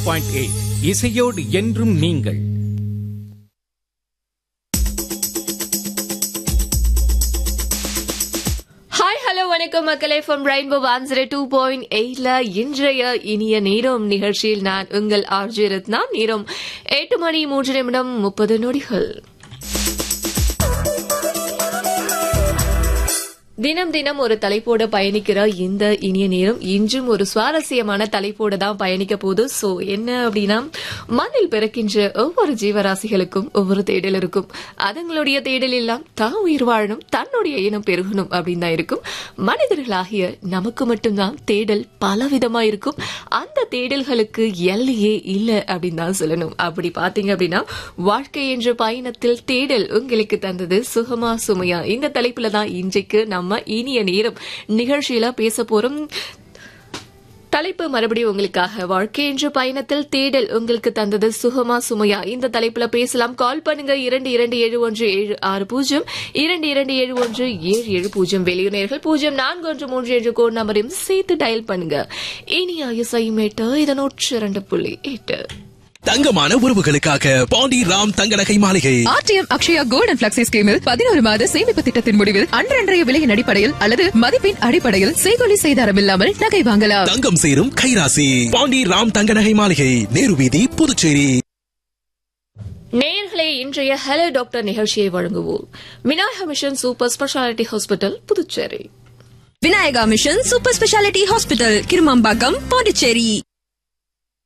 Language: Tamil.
பாயிண்ட் எயிட் இசையோடு என்றும் நீங்கள் ஹாய் ஹலோ வணக்கம் மக்களே from rainbow one zero two point எயிட்ல இன்றைய இனிய நேரம் நிகழ்ச்சியில் நான் உங்கள் ஆர்ஜி ரத்னா நேரம் எட்டு மணி மூன்று நிமிடம் முப்பது நொடிகள் தினம் தினம் ஒரு தலைப்போட பயணிக்கிற இந்த இனிய நேரம் இன்றும் ஒரு சுவாரஸ்யமான தலைப்போட தான் பயணிக்க போகுது சோ என்ன அப்படின்னா மண்ணில் பிறக்கின்ற ஒவ்வொரு ஜீவராசிகளுக்கும் ஒவ்வொரு தேடல் இருக்கும் அதுங்களுடைய தேடல் எல்லாம் தான் உயிர் வாழணும் தன்னுடைய இனம் பெருகணும் அப்படின்னு தான் இருக்கும் மனிதர்களாகிய நமக்கு மட்டும்தான் தேடல் பலவிதமா இருக்கும் அந்த தேடல்களுக்கு எல்லையே இல்லை அப்படின்னு தான் சொல்லணும் அப்படி பாத்தீங்க அப்படின்னா வாழ்க்கை என்ற பயணத்தில் தேடல் உங்களுக்கு தந்தது சுகமா சுமையா இந்த தலைப்புல தான் இன்றைக்கு நம்ம இனிய நேரம் நிகழ்ச்சியில பேச போறோம் தலைப்பு மறுபடியும் உங்களுக்காக வாழ்க்கை என்ற பயணத்தில் தேடல் உங்களுக்கு தந்தது சுகமா சுமையா இந்த தலைப்புல பேசலாம் கால் பண்ணுங்க இரண்டு இரண்டு ஏழு ஒன்று ஏழு ஆறு பூஜ்ஜியம் இரண்டு இரண்டு ஏழு ஒன்று ஏழு ஏழு பூஜ்ஜியம் வெளியுணர்கள் பூஜ்ஜியம் நான்கு ஒன்று மூன்று என்ற கோட் நம்பரையும் சேர்த்து டயல் பண்ணுங்க இனிய இசைமேட்டு இதனூற்று இரண்டு புள்ளி எட்டு தங்கமான உறவுகளுக்காக பாண்டி ராம் தங்க நகை மாளிகை RTM Akshaya gold and flexi ஸ்கீமில் பதினோரு மாத சேமிப்பு திட்டத்தின் முடிவில் அன்றன்றைய விலையின் அடிப்படையில் அல்லது மதிப்பின் அடிப்படையில் செய்கொலி செய்தாரம் இல்லாமல் நகை வாங்கலாம் தங்கம் சேரும் கைராசி பாண்டி ராம் தங்க நகை மாளிகை நேரு வீதி புதுச்சேரி நேயர்களே இன்றைய ஹலோ டாக்டர் நிகழ்ச்சியை வழங்குவோம் Vinayaka mission super speciality hospital Puducherry Vinayaka mission super speciality hospital Kirumambakkam Pondicherry